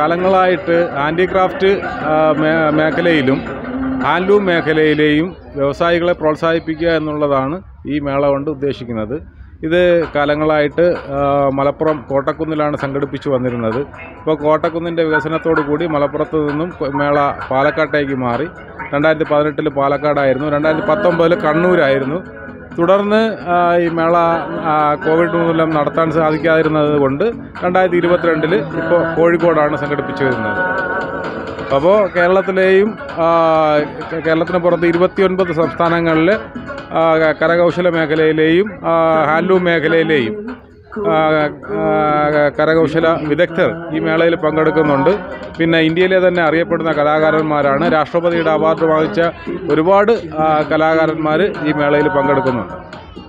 കാലങ്ങളായിട്ട് ഹാൻഡിക്രാഫ്റ്റ് ആ, മേ- മേഖലയിലും ഹാൻഡ്ലൂം മേഖലയിലെയും വ്യവസായികളെ പ്രോത്സാഹിപ്പിക്കുക എന്നുള്ളതാണ് ഈ മേള കൊണ്ട് ഉദ്ദേശിക്കുന്നത് ഇത് കാലങ്ങളായിട്ട് ആ, മലപ്പുറം കോട്ടക്കുന്നിലാണ് സംഘടിപ്പിച്ചു വന്നിരുന്നത് ഇപ്പോൾ കോട്ടക്കുന്നിൻ്റെ വികസനത്തോടു കൂടി മലപ്പുറത്ത് നിന്നും കൊ- മേള പാലക്കാട്ടേക്ക് മാറി രണ്ടായിരത്തി പതിനെട്ടിൽ പാലക്കാടായിരുന്നു രണ്ടായിരത്തി പത്തൊമ്പതിൽ കണ്ണൂരായിരുന്നു തുടർന്ന് ആ, ഈ മേള ആ, കോവിഡ് മൂലം നടത്താൻ സാധിക്കാതിരുന്നത് കൊണ്ട് രണ്ടായിരത്തി ഇരുപത്തിരണ്ടിൽ ഇപ്പോൾ കോഴിക്കോടാണ് സംഘടിപ്പിച്ചു വരുന്നത് അപ്പോൾ കേരളത്തിലെയും ആ, കേ- കേരളത്തിന് പുറത്ത് ഇരുപത്തിയൊൻപത് സംസ്ഥാനങ്ങളിൽ ആ, കരകൗശല മേഖലയിലെയും ആ, ഹാൻഡ്ലൂം മേഖലയിലെയും ആ, ആ, കരകൗശല വിദഗ്ധർ ഈ മേളയിൽ പങ്കെടുക്കുന്നുണ്ട് പിന്നെ ഇന്ത്യയിലെ തന്നെ അറിയപ്പെടുന്ന കലാകാരന്മാരാണ് രാഷ്ട്രപതിയുടെ അവാർഡ് വാങ്ങിച്ച ഒരുപാട് ആ, കലാകാരന്മാർ ഈ മേളയിൽ പങ്കെടുക്കുന്നുണ്ട്